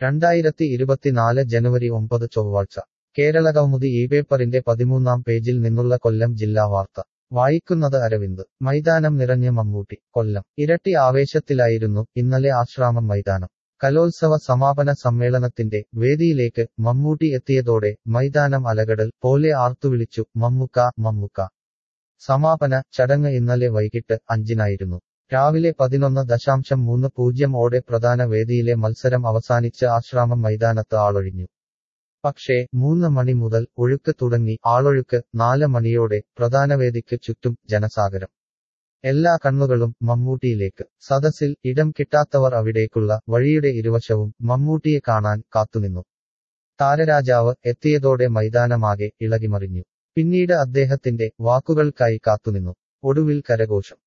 രണ്ടായിരത്തി ഇരുപത്തിനാല് ജനുവരി ഒമ്പത് ചൊവ്വാഴ്ച കേരളകൗമുദി ഈ പേപ്പറിന്റെ പതിമൂന്നാം പേജിൽ നിന്നുള്ള കൊല്ലം ജില്ലാ വാർത്ത വായിക്കുന്നത് അരവിന്ദ് മൈതാനം നിറഞ്ഞ് മമ്മൂട്ടി കൊല്ലം ഇരട്ടി ആവേശത്തിലായിരുന്നു ഇന്നലെ ആശ്രാമം മൈതാനം കലോത്സവ സമാപന സമ്മേളനത്തിന്റെ വേദിയിലേക്ക് മമ്മൂട്ടി എത്തിയതോടെ മൈതാനം അലകടൽ പോലെ ആർത്തുവിളിച്ചു മമ്മുക്ക മമ്മുക്ക സമാപന ചടങ്ങ് ഇന്നലെ വൈകിട്ട് അഞ്ചിനായിരുന്നു രാവിലെ പതിനൊന്ന് ദശാംശം മൂന്ന് പൂജ്യം ഓടെ പ്രധാന വേദിയിലെ മത്സരം അവസാനിച്ച് ആശ്രാമം മൈതാനത്ത് ആളൊഴിഞ്ഞു പക്ഷേ മൂന്ന് മണി മുതൽ ഒഴുക്ക് തുടങ്ങി ആളൊഴുക്ക് നാല് മണിയോടെ പ്രധാന വേദിക്ക് ചുറ്റും ജനസാഗരം എല്ലാ കണ്ണുകളും മമ്മൂട്ടിയിലേക്ക് സദസ്സിൽ ഇടം കിട്ടാത്തവർ അവിടേക്കുള്ള വഴിയുടെ ഇരുവശവും മമ്മൂട്ടിയെ കാണാൻ കാത്തുനിന്നു താരരാജാവ് എത്തിയതോടെ മൈതാനമാകെ ഇളകിമറിഞ്ഞു പിന്നീട് അദ്ദേഹത്തിന്റെ വാക്കുകൾക്കായി കാത്തുനിന്നു ഒടുവിൽ കരഘോഷം